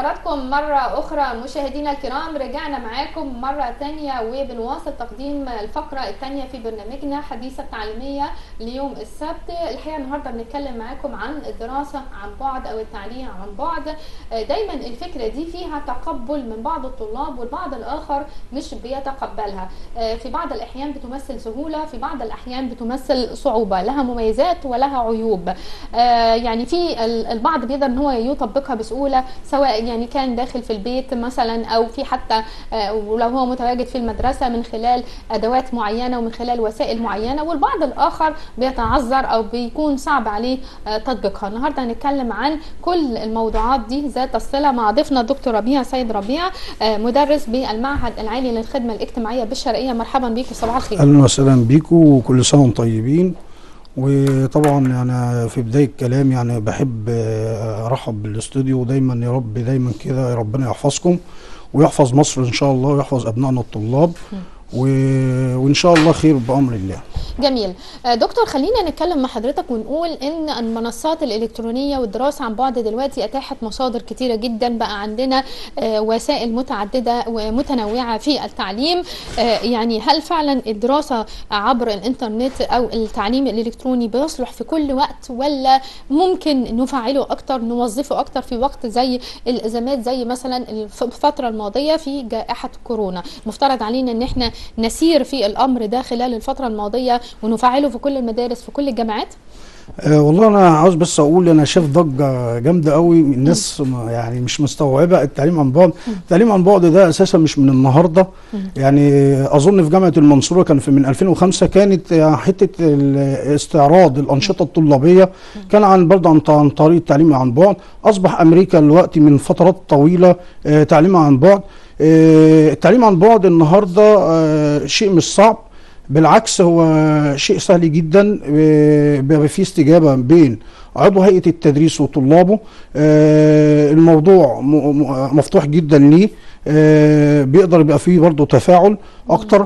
بحضراتكم مرة أخرى مشاهدينا الكرام رجعنا معاكم مرة تانية وبنواصل تقديم الفقرة التانية في برنامجنا حديثة تعليمية ليوم السبت الحقيقة النهاردة بنتكلم معاكم عن الدراسة عن بعد أو التعليم عن بعد دايما الفكرة دي فيها تقبل من بعض الطلاب والبعض الآخر مش بيتقبلها في بعض الأحيان بتمثل سهولة في بعض الأحيان بتمثل صعوبة لها مميزات ولها عيوب يعني في البعض بيقدر ان هو يطبقها بسهوله سواء يعني كان داخل في البيت مثلا او في حتى ولو هو متواجد في المدرسه من خلال ادوات معينه ومن خلال وسائل معينه والبعض الاخر بيتعذر او بيكون صعب عليه تطبيقها النهارده هنتكلم عن كل الموضوعات دي ذات الصله مع ضيفنا الدكتور ربيع سيد ربيع مدرس بالمعهد العالي للخدمه الاجتماعيه بالشرقيه مرحبا بيكم صباح الخير اهلا وسهلا بيكم وكل سنه وانتم طيبين وطبعا يعني في بدايه كلام يعني بحب ارحب بالاستوديو ودايما يا رب دايما كده يا ربنا يحفظكم ويحفظ مصر ان شاء الله ويحفظ ابنائنا الطلاب و... وان شاء الله خير بامر الله جميل دكتور خلينا نتكلم مع حضرتك ونقول ان المنصات الالكترونيه والدراسه عن بعد دلوقتي اتاحت مصادر كتيره جدا بقى عندنا وسائل متعدده ومتنوعه في التعليم يعني هل فعلا الدراسه عبر الانترنت او التعليم الالكتروني بيصلح في كل وقت ولا ممكن نفعله اكتر نوظفه اكتر في وقت زي الازمات زي مثلا الفتره الماضيه في جائحه كورونا مفترض علينا ان احنا نسير في الامر ده خلال الفتره الماضيه ونفعله في كل المدارس في كل الجامعات أه والله انا عاوز بس اقول انا شايف ضجه جامده قوي الناس يعني مش مستوعبه التعليم عن بعد التعليم عن بعد ده اساسا مش من النهارده يعني اظن في جامعه المنصوره كان في من 2005 كانت حته استعراض الانشطه الطلابيه كان عن برضه عن طريق التعليم عن بعد اصبح امريكا دلوقتي من فترات طويله تعليم عن بعد التعليم عن بعد النهارده شيء مش صعب بالعكس هو شيء سهل جدا بيبقى فيه استجابه بين عضو هيئه التدريس وطلابه الموضوع مفتوح جدا ليه بيقدر يبقى فيه برضه تفاعل اكتر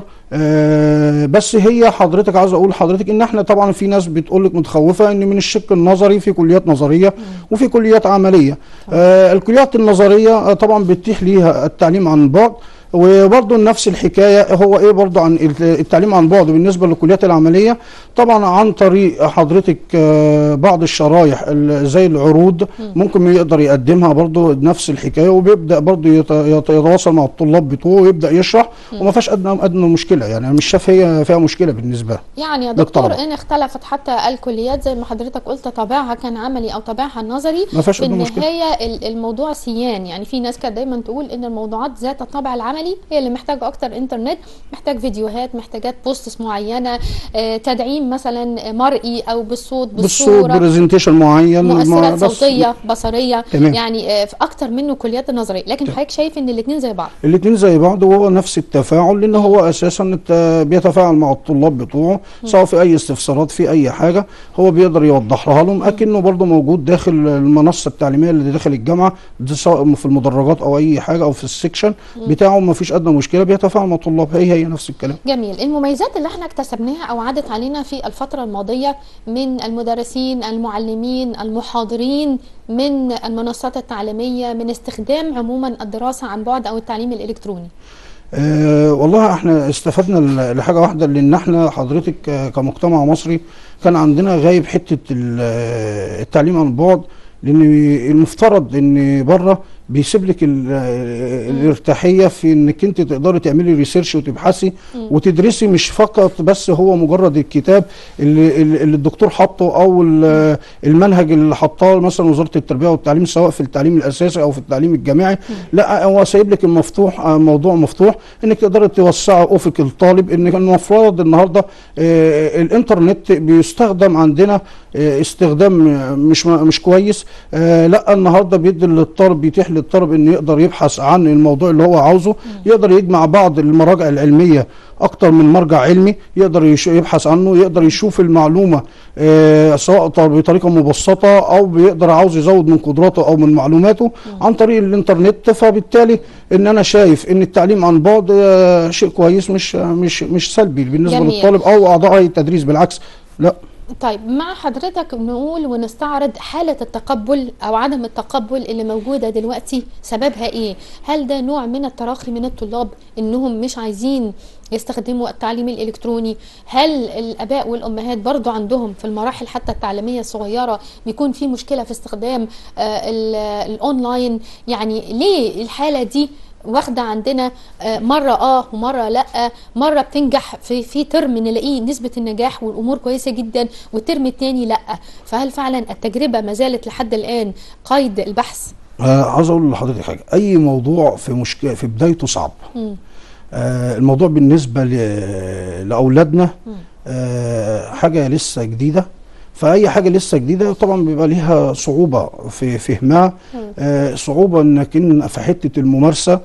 بس هي حضرتك عاوز اقول لحضرتك ان احنا طبعا في ناس بتقول لك متخوفه ان من الشق النظري في كليات نظريه وفي كليات عمليه الكليات النظريه طبعا بتتيح ليها التعليم عن بعد وبرضه نفس الحكايه هو ايه برضه عن التعليم عن بعد بالنسبه للكليات العمليه طبعا عن طريق حضرتك بعض الشرايح زي العروض ممكن يقدر يقدمها برضه نفس الحكايه وبيبدا برضه يتواصل مع الطلاب بتوعه ويبدا يشرح وما فيهاش ادنى ادنى مشكله يعني مش شايف هي فيها مشكله بالنسبه له يعني يا دكتور ان اختلفت حتى الكليات زي ما حضرتك قلت طابعها كان عملي او طابعها نظري ما فيهاش في ادنى مشكله النهايه الموضوع سيان يعني في ناس كانت دايما تقول ان الموضوعات ذات الطابع العملي هي اللي محتاجه اكتر انترنت محتاج فيديوهات محتاجات بوستس معينه آه، تدعيم مثلا مرئي او بالصوت بالصوت بالصوره برزنتيشن معين مؤثرات بس صوتيه بصريه تمام. يعني آه، في اكتر منه كليات النظريه لكن حضرتك شايف ان الاثنين زي بعض الاثنين زي بعض وهو نفس التفاعل لان هو اساسا الت- بيتفاعل مع الطلاب بتوعه سواء في اي استفسارات في اي حاجه هو بيقدر يوضحها لهم اكنه برضه موجود داخل المنصه التعليميه اللي داخل الجامعه دي سواء في المدرجات او اي حاجه او في السكشن بتاعه ما فيش ادنى مشكله بيتفاعل مع الطلاب هي هي نفس الكلام جميل المميزات اللي احنا اكتسبناها او عادت علينا في الفترة الماضية من المدرسين المعلمين المحاضرين من المنصات التعليمية من استخدام عموما الدراسة عن بعد او التعليم الالكتروني أه والله احنا استفدنا ل- لحاجه واحده لان احنا حضرتك آه، كمجتمع مصري كان عندنا غايب حته ال- آه، التعليم عن بعد لان المفترض ان بره بيسيب لك ال- آه، الارتاحيه في انك انت تقدري تعملي ريسيرش وتبحثي وتدرسي مش فقط بس هو مجرد الكتاب اللي, اللي اللي الدكتور حاطه او ال- المنهج اللي حطاه مثلا وزاره التربيه والتعليم سواء في التعليم الاساسي او في التعليم الجامعي لا هو سايب لك المفتوح آه، موضوع مفتوح انك تقدري توسعي افق الطالب ان كان المفروض النهارده آه، الانترنت بيستخدم عندنا آه، استخدام آه، مش مش كويس آه، لا النهارده بيدي للطالب بيتيح للطالب انه يقدر يبحث عن الموضوع اللي هو عاوزه يقدر يجمع بعض المراجع العلميه اكتر من مرجع علمي يقدر يش- يبحث عنه يقدر يشوف المعلومه آه، سواء ط- بطريقه مبسطه او بيقدر عاوز يزود من قدراته او من معلوماته عن طريق الانترنت فبالتالي ان انا شايف ان التعليم عن بعد آه، شيء كويس مش مش مش سلبي بالنسبه جميل. للطالب او اعضاء هيئه التدريس بالعكس لا طيب مع حضرتك نقول ونستعرض حالة التقبل أو عدم التقبل اللي موجودة دلوقتي سببها إيه؟ هل ده نوع من التراخي من الطلاب إنهم مش عايزين يستخدموا التعليم الإلكتروني؟ هل الآباء والأمهات برضو عندهم في المراحل حتى التعليمية الصغيرة بيكون في مشكلة في استخدام آه ال- الأونلاين؟ يعني ليه الحالة دي واخده عندنا آه، مره اه ومره لا مره بتنجح في في ترم نلاقيه نسبه النجاح والامور كويسه جدا والترم الثاني لا فهل فعلا التجربه ما زالت لحد الان قيد البحث آه عاوز اقول لحضرتك حاجه اي موضوع في مشكله في بدايته صعب مم. آه الموضوع بالنسبه ل- لاولادنا آه حاجه لسه جديده فاي حاجه لسه جديده طبعا بيبقى ليها صعوبه في فهمها آه صعوبه انك إن في حته الممارسه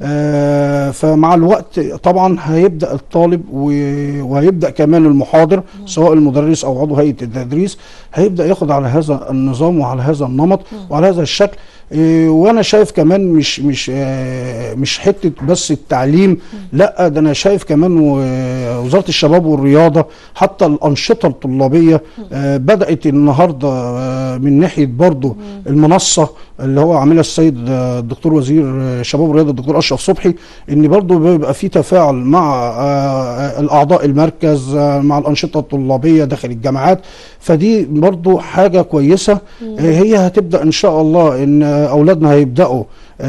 آه فمع الوقت طبعا هيبدا الطالب و- وهيبدا كمان المحاضر سواء المدرس او عضو هيئه التدريس هيبدا ياخد على هذا النظام وعلى هذا النمط وعلى هذا الشكل إيه، وانا شايف كمان مش مش آه، مش حته بس التعليم لا ده انا شايف كمان و- وزاره الشباب والرياضه حتى الانشطه الطلابيه آه، بدات النهارده آه، من ناحيه برضو المنصه اللي هو عاملها السيد آه، الدكتور وزير آه، الشباب والرياضه الدكتور اشرف صبحي ان برضو بيبقى في تفاعل مع آه، الاعضاء المركز آه، مع الانشطه الطلابيه داخل الجامعات فدي برضو حاجه كويسه آه، هي هتبدا ان شاء الله ان آه، اولادنا هيبداوا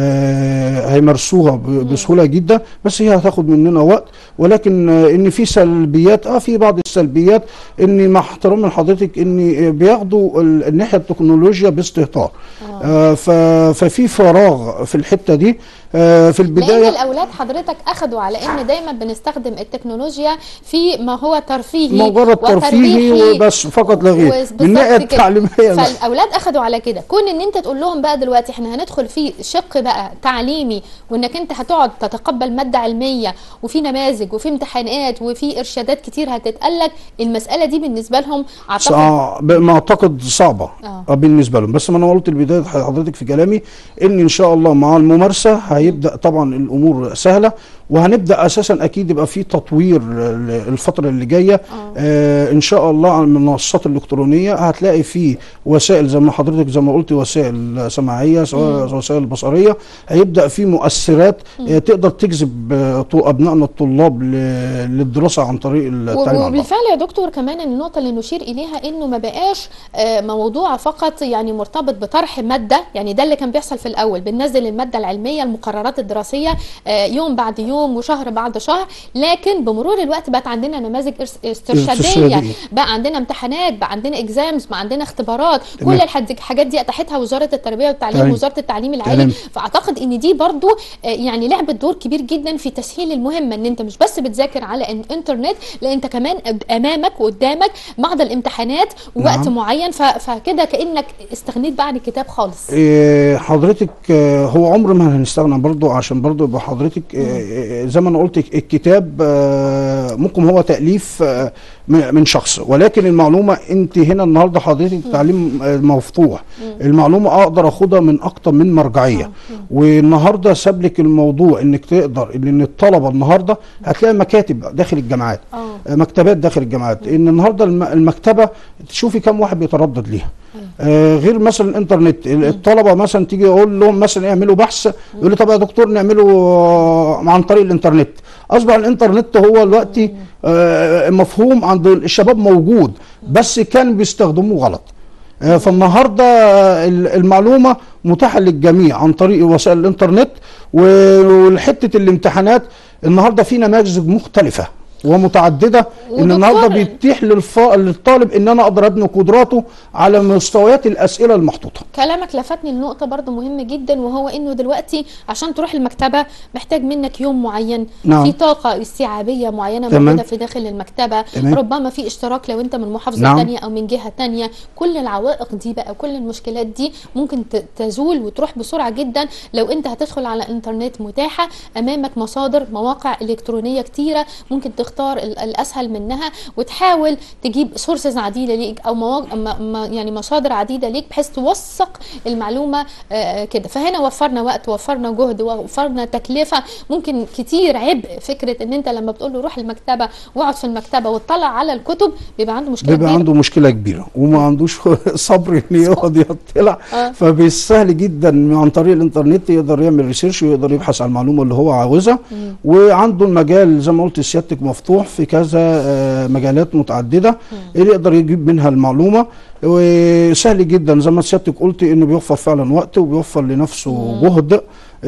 آه، هيمارسوها ب- بسهوله جدا بس هي هتاخد مننا وقت ولكن آه، ان في سلبيات اه في بعض السلبيات ان مع احترام لحضرتك ان آه، بياخدوا ال- الناحيه التكنولوجيا باستهتار آه ف- ففي فراغ في الحته دي آه في لان البدايه الاولاد حضرتك اخدوا على ان دايما بنستخدم التكنولوجيا في ما هو ترفيهي مجرد ترفيهي وتربيحي وبس فقط لا غير وبالظبط من الناحيه كده. التعليميه لا. فالاولاد اخدوا على كده كون ان انت تقول لهم بقى دلوقتي احنا هندخل في شق بقى تعليمي وانك انت هتقعد تتقبل ماده علميه وفي نماذج وفي امتحانات وفي ارشادات كتير هتتقالك المساله دي بالنسبه لهم اعتقد صع- ب- ما اعتقد صعبه آه. آه. بالنسبه لهم بس ما انا قلت البدايه حضرتك في كلامي ان ان شاء الله مع الممارسه هيبدا طبعا الامور سهله وهنبدا اساسا اكيد يبقى في تطوير ال- الفتره اللي جايه آه. آه ان شاء الله على المنصات الالكترونيه هتلاقي في وسائل زي ما حضرتك زي ما قلت وسائل سماعيه سواء وسائل بصريه هيبدا في مؤثرات آه تقدر تجذب آه طو- ابنائنا الطلاب ل- للدراسه عن طريق التعليم عن بعد. وبالفعل يا دكتور كمان النقطة اللي نشير إليها إنه ما بقاش آه، موضوع فقط يعني مرتبط بطرح مادة يعني ده اللي كان بيحصل في الأول بننزل المادة العلمية المقررات الدراسية آه، يوم بعد يوم وشهر بعد شهر لكن بمرور الوقت بقت عندنا نماذج إرس- استرشادية استرشادية. بقى عندنا امتحانات بقى عندنا اكزامز بقى عندنا اختبارات تمام. كل الحد- الحاجات دي اتاحتها وزاره التربيه والتعليم تمام. وزاره التعليم العالي تمام. فاعتقد ان دي برضو آه، يعني لعبت دور كبير جدا في تسهيل المهمه ان انت مش بس بتذاكر على الانترنت لا انت كمان قد- امامك وقدامك بعض الامتحانات ووقت نعم. معين ف- فكده كانك استغنيت بقى عن الكتاب خالص إيه، حضرتك آه، هو عمر ما هنستغنى برضو عشان برضو يبقى حضرتك آه، آه، زي ما انا قلت الكتاب آه، ممكن هو تأليف آه، من من شخص ولكن المعلومة انت هنا النهاردة حضرتك تعليم آه، مفتوح المعلومة اقدر اخدها من اكتر من مرجعية والنهاردة سابلك الموضوع انك تقدر ان الطلبة النهاردة هتلاقي مكاتب داخل الجامعات اه آه، مكتبات داخل الجامعات ان النهارده الم- المكتبه تشوفي كم واحد بيتردد ليها آه غير مثلا الانترنت ال- الطلبه مثلا تيجي اقول لهم مثلا اعملوا بحث يقول لي طب يا دكتور نعمله آه، عن طريق الانترنت اصبح الانترنت هو دلوقتي آه مفهوم عند الشباب موجود بس كان بيستخدموه غلط آه، فالنهارده آه، ال- المعلومه متاحه للجميع عن طريق وسائل الانترنت وحته الامتحانات النهارده في نماذج مختلفه ومتعدده ان ودكتور- النهارده بيتيح للف... للطالب ان انا اقدر ابني قدراته على مستويات الاسئله المحطوطه كلامك لفتني لنقطة برضو مهمة جدا وهو انه دلوقتي عشان تروح المكتبة محتاج منك يوم معين نعم. في طاقة استيعابية معينة تمام. موجودة في داخل المكتبة تمام. ربما في اشتراك لو انت من محافظة نعم. تانية او من جهة تانية كل العوائق دي بقى كل المشكلات دي ممكن ت- تزول وتروح بسرعة جدا لو انت هتدخل على انترنت متاحة امامك مصادر مواقع الكترونية كتيرة ممكن تختار تختار ال- الاسهل منها وتحاول تجيب سورسز عديده ليك او مواج... م- م- يعني مصادر عديده ليك بحيث توثق المعلومه آه، كده فهنا وفرنا وقت وفرنا جهد وفرنا تكلفه ممكن كتير عبء فكره ان انت لما بتقول له روح المكتبه واقعد في المكتبه واطلع على الكتب بيبقى عنده مشكله بيبقى كبيره عنده مشكله كبيره وما عندوش صبر ان يقعد يطلع آه. فبالسهل جدا عن طريق الانترنت يقدر يعمل ريسيرش ويقدر يبحث عن المعلومه اللي هو عاوزها وعنده المجال زي ما قلت سيادتك مفتوح في كذا آه، مجالات متعدده اللي يقدر يجيب منها المعلومه وسهل جدا زي ما سيادتك قلت انه بيوفر فعلا وقت وبيوفر لنفسه جهد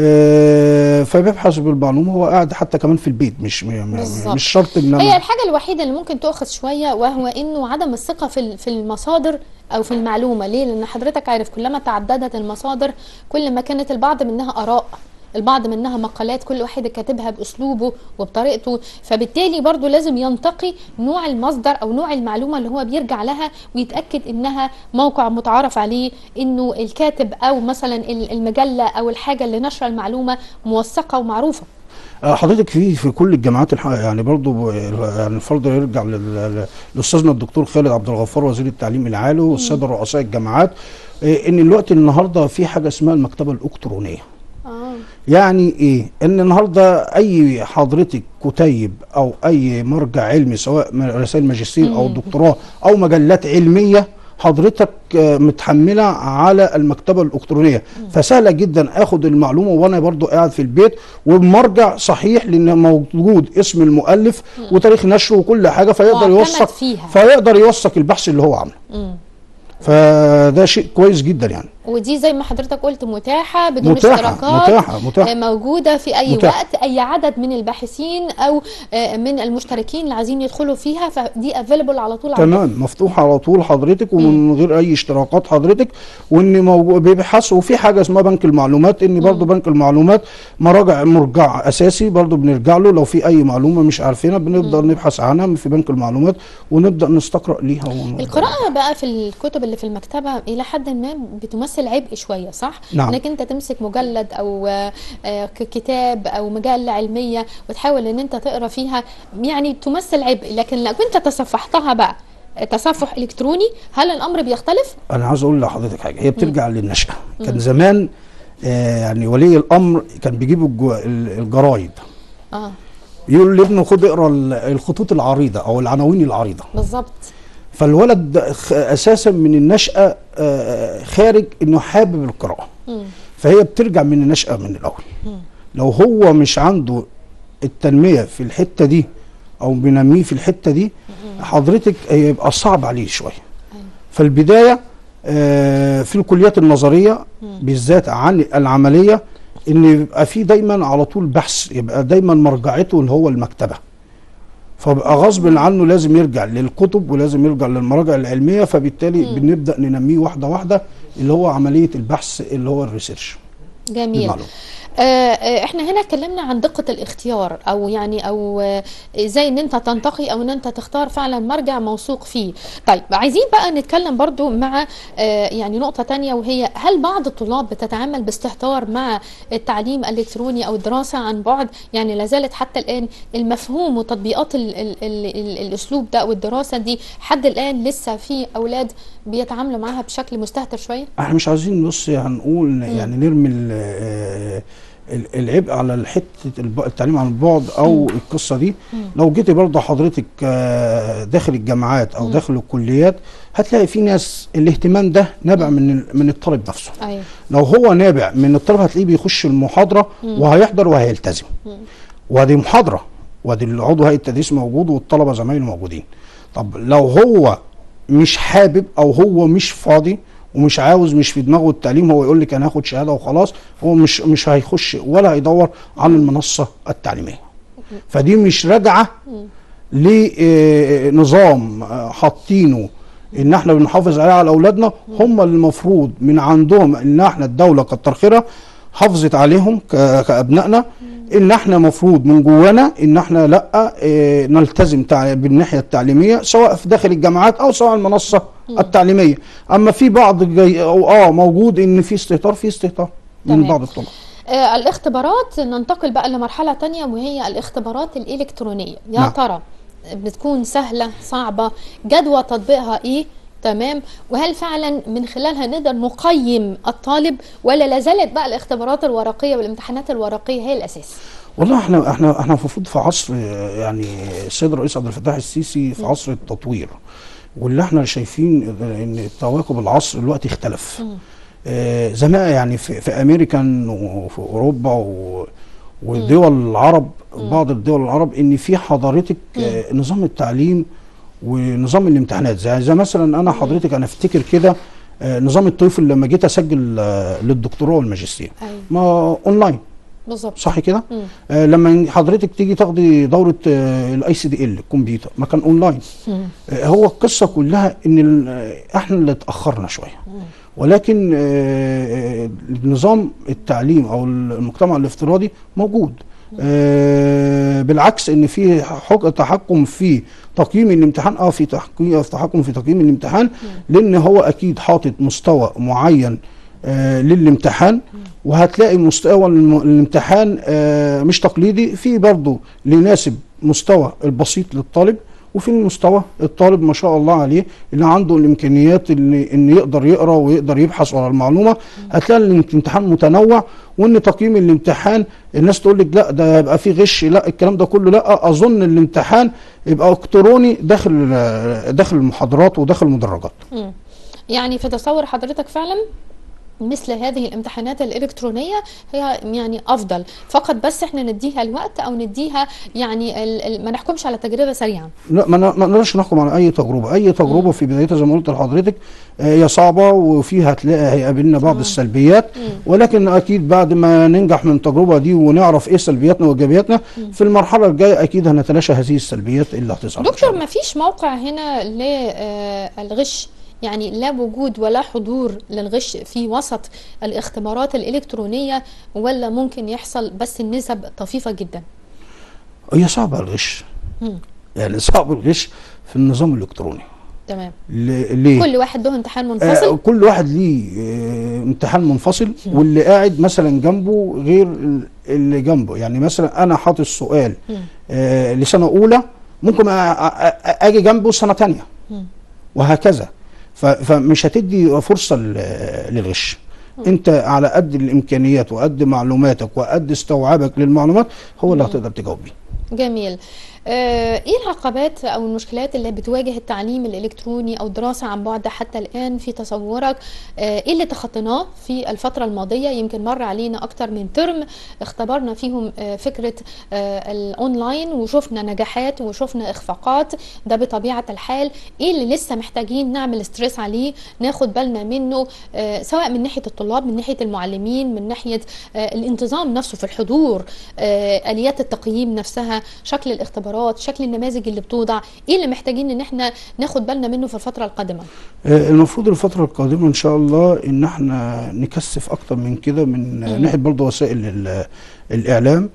آه، فبيبحث بالمعلومه هو قاعد حتى كمان في البيت مش م- بالظبط. مش شرط ان هي انا الحاجة الوحيدة اللي ممكن تؤخذ شوية وهو انه عدم الثقة في ال- في المصادر او في المعلومة ليه؟ لان حضرتك عارف كلما تعددت المصادر كل ما كانت البعض منها اراء البعض منها مقالات كل واحد كاتبها باسلوبه وبطريقته فبالتالي برضو لازم ينتقي نوع المصدر او نوع المعلومه اللي هو بيرجع لها ويتاكد انها موقع متعارف عليه انه الكاتب او مثلا ال- المجله او الحاجه اللي نشر المعلومه موثقه ومعروفه آه، حضرتك في في كل الجامعات الح... يعني برضو ب- يعني الفرض يرجع لل- لاستاذنا الدكتور خالد عبد الغفار وزير التعليم العالي والساده رؤساء الجامعات آه، ان الوقت النهارده في حاجه اسمها المكتبه الالكترونيه اه يعني ايه ان النهارده اي حضرتك كتيب او اي مرجع علمي سواء م- رسائل ماجستير او دكتوراه او مجلات علميه حضرتك آه، متحمله على المكتبه الالكترونيه فسهله جدا اخد المعلومه وانا برضو قاعد في البيت وبمرجع صحيح لان موجود اسم المؤلف وتاريخ نشره وكل حاجه فيقدر معتمد يوثق فيها. فيقدر يوثق البحث اللي هو عامله مم. فده شيء كويس جدا يعني ودي زي ما حضرتك قلت متاحة بدون متاحة، اشتراكات متاحة، متاحة. آه، موجودة في أي متاحة. وقت أي عدد من الباحثين أو آه، من المشتركين اللي عايزين يدخلوا فيها فدي افيلبل على طول عندهم. تمام مفتوح على طول حضرتك ومن غير اي اشتراكات حضرتك وان موجود بيبحثوا وفي حاجه اسمها بنك المعلومات ان برضو بنك المعلومات مراجع مرجع اساسي برضو بنرجع له لو في اي معلومه مش عارفينها بنقدر نبحث عنها في بنك المعلومات ونبدا نستقرا ليها ون- القراءة بقى في الكتب اللي في المكتبة إلى حد ما بتمثل عبء شوية صح؟ نعم. إنك أنت تمسك مجلد أو آه، آه، ك- كتاب أو مجلة علمية وتحاول إن أنت تقرأ فيها يعني تمثل عبء لكن لو أنت تصفحتها بقى آه، تصفح إلكتروني هل الأمر بيختلف؟ انا عاوز اقول لحضرتك حاجه هي بترجع للنشاه كان زمان آه يعني ولي الامر كان بيجيب الجو- ال- الجرايد اه يقول لابنه خد اقرا ال- الخطوط العريضه او العناوين العريضه بالظبط فالولد ده خ- اساسا من النشأة آه، خارج انه حابب القراءة مم. فهي بترجع من النشأة من الاول لو هو مش عنده التنمية في الحتة دي او بينميه في الحتة دي حضرتك هيبقى صعب عليه شوية فالبداية آه، في الكليات النظرية بالذات عن العملية ان يبقى في دايما على طول بحث يبقى دايما مرجعته اللي هو المكتبة فبقى غصب عنه لازم يرجع للكتب ولازم يرجع للمراجع العلميه فبالتالي بنبدا ننميه واحده واحده اللي هو عمليه البحث اللي هو الريسيرش جميل بالمعلومة. آه، آه، احنا هنا اتكلمنا عن دقة الاختيار او يعني او آه، ازاي ان انت تنتقي او ان انت تختار فعلا مرجع موثوق فيه طيب عايزين بقى نتكلم برضو مع آه، يعني نقطة تانية وهي هل بعض الطلاب بتتعامل باستهتار مع التعليم الالكتروني او الدراسة عن بعد يعني لازالت حتى الان المفهوم وتطبيقات ال ال ال ال الاسلوب ده والدراسة دي حد الان لسه في اولاد بيتعاملوا معاها بشكل مستهتر شوية احنا مش عايزين بص هنقول يعني نرمي ال- آه، ال- العبء على حته الب- التعليم عن البعد او القصه دي لو جيتي برضه حضرتك آه، داخل الجامعات او داخل الكليات هتلاقي في ناس الاهتمام ده نابع من ال- من الطالب نفسه ايوه لو هو نابع من الطالب هتلاقيه بيخش المحاضره وهيحضر وهيلتزم وادي محاضره وادي العضو هيئه التدريس موجود والطلبه زمايله موجودين طب لو هو مش حابب او هو مش فاضي ومش عاوز مش في دماغه التعليم هو يقول لك انا هاخد شهاده وخلاص هو مش مش هيخش ولا هيدور عن المنصه التعليميه فدي مش راجعه لنظام حاطينه ان احنا بنحافظ عليه على اولادنا هم اللي المفروض من عندهم ان احنا الدوله كتر خيرها حافظت عليهم ك- كابنائنا ان احنا مفروض من جوانا ان احنا لا اه، نلتزم تع- بالناحيه التعليميه سواء في داخل الجامعات او سواء المنصه التعليميه اما في بعض جاي أو اه موجود ان في استهتار في استهتار من تمام. بعض الطلاب آه، الاختبارات ننتقل بقى لمرحلة تانية وهي الاختبارات الإلكترونية يا نعم. ترى بتكون سهله صعبه جدوى تطبيقها ايه تمام وهل فعلا من خلالها نقدر نقيم الطالب ولا لا زالت بقى الاختبارات الورقيه والامتحانات الورقيه هي الاساس والله احنا احنا احنا المفروض في عصر آه، يعني السيد الرئيس عبد الفتاح السيسي في عصر التطوير واللي احنا شايفين ان تواكب العصر الوقت اختلف آه زمان يعني في, في امريكان وفي اوروبا و ودول العرب بعض الدول العرب ان في حضرتك آه نظام التعليم ونظام الامتحانات زي, زي مثلا انا حضرتك انا افتكر كده آه نظام الطفل لما جيت اسجل آه للدكتوراه والماجستير أيوة. ما اونلاين بالظبط صح كده مم. آه لما حضرتك تيجي تاخدي دوره الاي سي دي ال الكمبيوتر ما كان اونلاين مم. آه هو القصه كلها ان ال- آه، احنا اللي اتاخرنا شويه ولكن آه، آه، نظام التعليم او المجتمع الافتراضي موجود آه، بالعكس ان في حق تحكم في تقييم الامتحان اه في تحكيم تحكم في تقييم الامتحان لان هو اكيد حاطط مستوى معين آه، للامتحان وهتلاقي مستوى الم- الامتحان آه، مش تقليدي في برضه اللي يناسب مستوى البسيط للطالب وفي المستوى الطالب ما شاء الله عليه اللي عنده الامكانيات اللي ان يقدر يقرا ويقدر يبحث على المعلومه هتلاقي الامتحان متنوع وان تقييم الامتحان الناس تقول لك لا ده يبقى فيه غش لا الكلام ده كله لا اظن الامتحان يبقى الكتروني داخل داخل المحاضرات وداخل المدرجات مم. يعني في تصور حضرتك فعلا مثل هذه الامتحانات الإلكترونية هي يعني أفضل فقط بس احنا نديها الوقت أو نديها يعني ال ال ما نحكمش على تجربة سريعة لا ما ن- ما نقدرش نحكم على اي تجربه اي تجربه في بدايتها زي ما قلت لحضرتك آه، هي صعبه وفيها هتلاقي هيقابلنا بعض السلبيات ولكن اكيد بعد ما ننجح من التجربه دي ونعرف ايه سلبياتنا وايجابياتنا في المرحله الجايه اكيد هنتلاشى هذه السلبيات اللي هتظهر إن شاء دكتور الله. ما فيش موقع هنا للغش يعني لا وجود ولا حضور للغش في وسط الاختبارات الإلكترونية ولا ممكن يحصل بس النسب طفيفة جدا هي صعبه الغش مم. يعني صعب الغش في النظام الالكتروني تمام ل- ليه كل واحد له امتحان آه منفصل كل واحد ليه آه امتحان منفصل واللي قاعد مثلا جنبه غير ال- اللي جنبه يعني مثلا انا حاطط سؤال مم. آه لسنه اولى ممكن أ- أ- أ- اجي جنبه سنه تانية مم. وهكذا ف- فمش هتدي فرصه ل- للغش انت على قد الامكانيات وقد معلوماتك وقد استوعابك للمعلومات هو اللي هتقدر تجاوب بيه جميل آه، ايه العقبات او المشكلات اللي بتواجه التعليم الالكتروني او الدراسه عن بعد حتى الان في تصورك آه، ايه اللي تخطيناه في الفتره الماضيه يمكن مر علينا اكتر من ترم اختبرنا فيهم آه، فكره آه، الاونلاين وشفنا نجاحات وشفنا اخفاقات ده بطبيعه الحال ايه اللي لسه محتاجين نعمل ستريس عليه ناخد بالنا منه آه، سواء من ناحيه الطلاب من ناحيه المعلمين من ناحيه آه، الانتظام نفسه في الحضور آه، اليات التقييم نفسها شكل الاختبارات شكل النماذج اللي بتوضع ايه اللي محتاجين ان احنا ناخد بالنا منه في الفتره القادمه آه، المفروض الفترة القادمة إن شاء الله إن احنا نكثف أكتر من كده من مم. ناحية برضه وسائل ال- الإعلام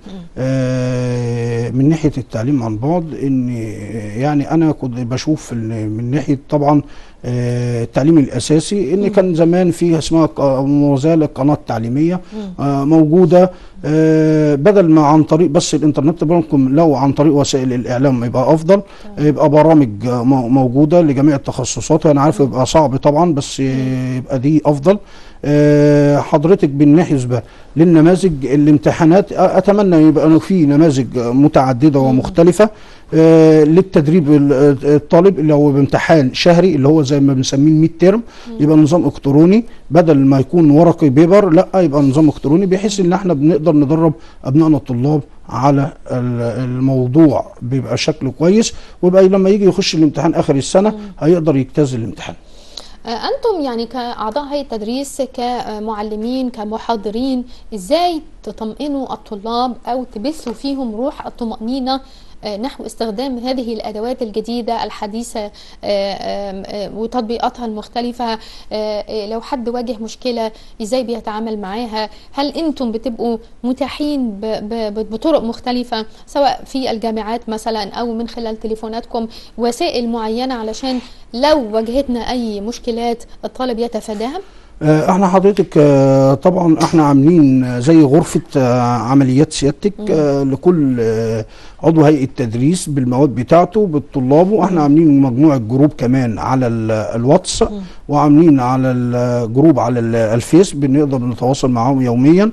آه، من ناحية التعليم عن بعد إن يعني أنا كنت بشوف ال- من ناحية طبعا آه، التعليم الأساسي إن كان زمان في اسمها ق- وما زالت قناة تعليمية آه، موجودة آه، بدل ما عن طريق بس الإنترنت ممكن لو عن طريق وسائل الإعلام يبقى أفضل يبقى برامج آه، مو- موجودة لجميع التخصصات أنا عارف يبقى صعب طبعا بس آه، يبقى دي أفضل آه، حضرتك بالنسبة للنماذج الامتحانات آه، أتمنى يبقى في نماذج آه، متعددة ومختلفة آه، للتدريب ال- آه، الطالب اللي هو بامتحان شهري اللي هو زي ما بنسميه الميد تيرم يبقى نظام الكتروني بدل ما يكون ورقي بيبر لا يبقى نظام الكتروني بحيث ان احنا بنقدر ندرب ابنائنا الطلاب على ال- الموضوع بيبقى شكله كويس ويبقى لما يجي يخش الامتحان اخر السنه هيقدر يجتاز الامتحان آه، انتم يعني كاعضاء هيئه التدريس كمعلمين كمحاضرين ازاي تطمئنوا الطلاب او تبثوا فيهم روح الطمانينه آه، نحو استخدام هذه الادوات الجديده الحديثه آه، آم، آه، وتطبيقاتها المختلفه آه، آه، لو حد واجه مشكله ازاي بيتعامل معاها هل انتم بتبقوا متاحين ب- ب- بطرق مختلفه سواء في الجامعات مثلا او من خلال تليفوناتكم وسائل معينه علشان لو واجهتنا اي مشكلات الطالب يتفاداها آه، احنا حضرتك آه، طبعا احنا عاملين آه، زي غرفة آه، عمليات سيادتك آه، لكل آه، عضو هيئة تدريس بالمواد بتاعته بالطلاب واحنا عاملين مجموعة جروب كمان على ال- الواتس وعاملين على الجروب على ال- الفيس بنقدر نتواصل معاهم يوميا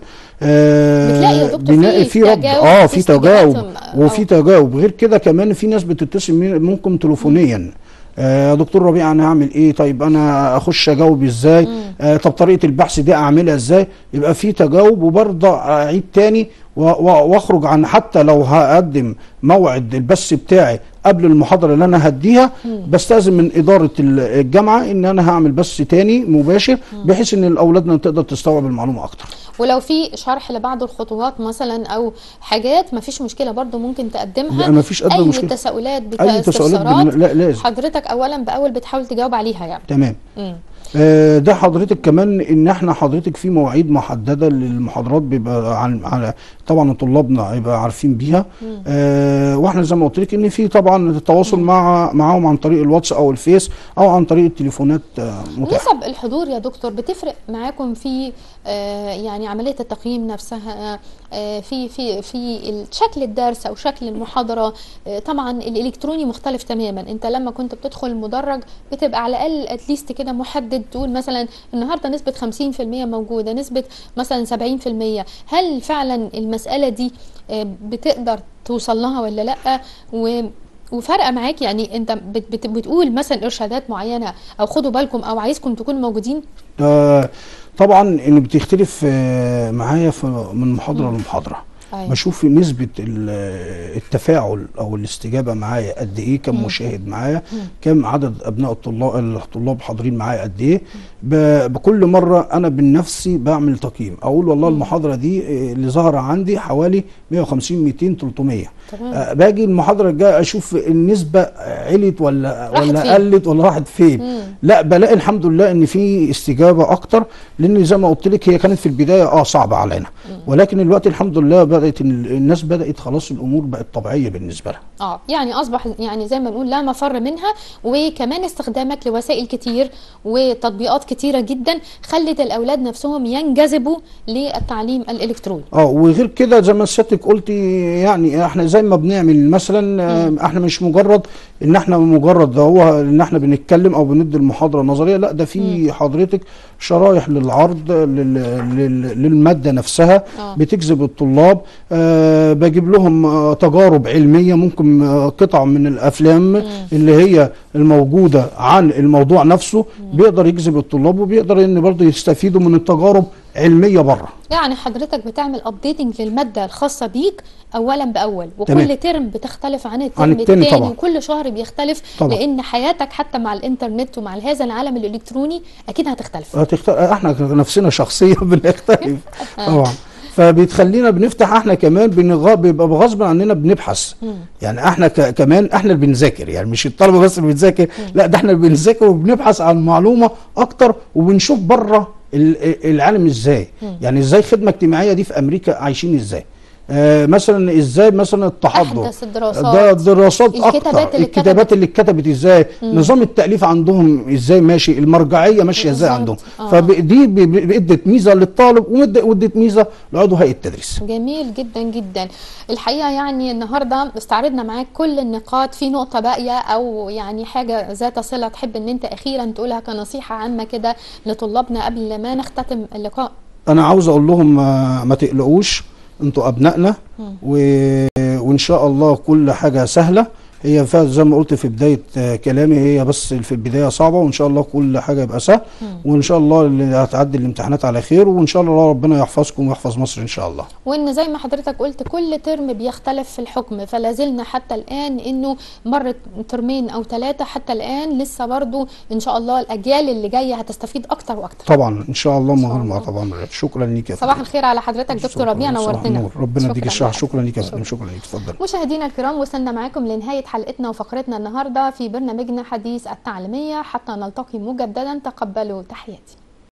آه، بتلاقي يا دكتور بنلاقي في في رد تجاوب اه في في تجاوب استجاباتهم وفي أو- تجاوب غير كده كمان في ناس بتتصل من- ممكن تليفونيا آه، يا دكتور ربيع انا هعمل ايه طيب انا اخش اجاوب ازاي آه طب طريقه البحث دي اعملها ازاي يبقى في تجاوب وبرضه اعيد تاني و- و- واخرج عن حتى لو هقدم موعد البث بتاعي قبل المحاضره اللي انا هديها بستاذن من اداره ال- الجامعه ان انا هعمل بث تاني مباشر بحيث ان اولادنا تقدر تستوعب المعلومه اكتر ولو في شرح لبعض الخطوات مثلا او حاجات مفيش مشكله برضو ممكن تقدمها لا مفيش ادنى اي مشكله تساؤلات بتا... اي تساؤلات استفسارات بن- لا لازم حضرتك اولا باول بتحاول تجاوب عليها يعني تمام مم. آه، ده حضرتك كمان ان احنا حضرتك في مواعيد محدده للمحاضرات بيبقى عن على طبعا طلابنا هيبقى عارفين بيها آه واحنا زي ما قلت لك ان في طبعا التواصل مع معاهم عن طريق الواتس او الفيس او عن طريق التليفونات آه متاحه نسب الحضور يا دكتور بتفرق معاكم في آه، يعني عمليه التقييم نفسها آه، في في في شكل الدرس او شكل المحاضره آه، طبعا الالكتروني مختلف تماما انت لما كنت بتدخل المدرج بتبقى على الاقل اتليست كده محدد تقول مثلا النهارده نسبه 50% موجوده نسبه مثلا 70% هل فعلا المساله دي آه، بتقدر توصل لها ولا لا و وفارقه معاك يعني انت بت بت بتقول مثلا ارشادات معينه او خدوا بالكم او عايزكم تكونوا موجودين آه طبعا ان بتختلف آه معايا في- من محاضره لمحاضره أيوة. بشوف نسبة ال- التفاعل أو الاستجابة معايا قد إيه كم مشاهد معايا كم عدد أبناء الطلاب الطلاب حاضرين معايا قد إيه ب- بكل مرة أنا بنفسي بعمل تقييم أقول والله المحاضرة دي آه، اللي ظاهرة عندي حوالي 150 200 300 تمام. آه، باجي المحاضرة الجاية أشوف النسبة علت ولا راحت ولا فين؟ قلت ولا راحت فين لا بلاقي الحمد لله ان في استجابه اكتر لان زي ما قلت لك هي كانت في البدايه اه صعبه علينا ولكن الوقت الحمد لله بدات إن الناس بدات خلاص الامور بقت طبيعيه بالنسبه لها اه يعني اصبح يعني زي ما بنقول لا مفر منها وكمان استخدامك لوسائل كتير وتطبيقات كتيره جدا خلت الاولاد نفسهم ينجذبوا للتعليم الالكتروني اه وغير كده زي ما سيادتك قلتي يعني احنا زي ما بنعمل مثلا آه، احنا مش مجرد ان احنا مجرد هو ان احنا بنتكلم او بندي المحاضره النظريه لا ده في حضرتك شرايح للعرض لل لل للماده نفسها آه. بتجذب الطلاب آه بجيب لهم آه تجارب علميه ممكن آه قطع من الافلام اللي هي الموجوده عن الموضوع نفسه بيقدر يجذب الطلاب وبيقدر ان برضه يستفيدوا من التجارب علميه بره يعني حضرتك بتعمل ابديتنج للماده الخاصه بيك اولا باول وكل تمام. ترم بتختلف عن الترم عن التاني التاني طبعا. وكل شهر بيختلف طبعا. لان حياتك حتى مع الانترنت ومع هذا العالم الالكتروني اكيد هتختلف هتختار احنا نفسنا شخصيا بنختلف طبعا فبتخلينا بنفتح احنا كمان بنغ... بيبقى بغصب عننا بنبحث يعني احنا ك... كمان احنا اللي بنذاكر يعني مش الطلبه بس اللي بتذاكر لا ده احنا اللي بنذاكر وبنبحث عن معلومه اكتر وبنشوف بره ال- العالم ازاي يعني ازاي الخدمه الاجتماعيه دي في امريكا عايشين ازاي آه مثلا ازاي مثلا التحضر أحدث الدراسات. ده دراسات الكتابات اكتر اللي الكتابات اللي اتكتبت ازاي نظام التاليف عندهم ازاي ماشي المرجعيه ماشيه ازاي عندهم بالظبط. آه. فدي ب- ب- ادت ميزه للطالب ومد- وادت ميزه لعضو هيئه التدريس جميل جدا جدا الحقيقه يعني النهارده استعرضنا معاك كل النقاط في نقطه باقيه او يعني حاجه ذات صله تحب ان انت اخيرا تقولها كنصيحه عامه كده لطلابنا قبل ما نختتم اللقاء انا عاوز اقول لهم ما, ما تقلقوش انتوا ابنائنا و... وان شاء الله كل حاجه سهله هي فعلا زي ما قلت في بدايه آه، كلامي هي بس في البدايه صعبه وان شاء الله كل حاجه يبقى سهل وان شاء الله اللي هتعدي الامتحانات على خير وان شاء الله ربنا يحفظكم ويحفظ مصر ان شاء الله وان زي ما حضرتك قلت كل ترم بيختلف في الحكم فلا زلنا حتى الان انه مرت ترمين او ثلاثه حتى الان لسه برضو ان شاء الله الاجيال اللي جايه هتستفيد اكتر واكتر طبعا ان شاء الله إن من شاء غير ما الله. طبعا شكرا ليك يا صباح فندم. الخير على حضرتك دكتور شكراً. ربيع صباح نورتنا النور. ربنا يديك شكراً الصحه لك. شكرا ليك يا شكراً. فندم شكرا ليك اتفضل مشاهدينا الكرام وصلنا معاكم لنهاية حلقتنا وفقرتنا النهاردة في برنامجنا حديث التعليمية حتى نلتقي مجددا تقبلوا تحياتي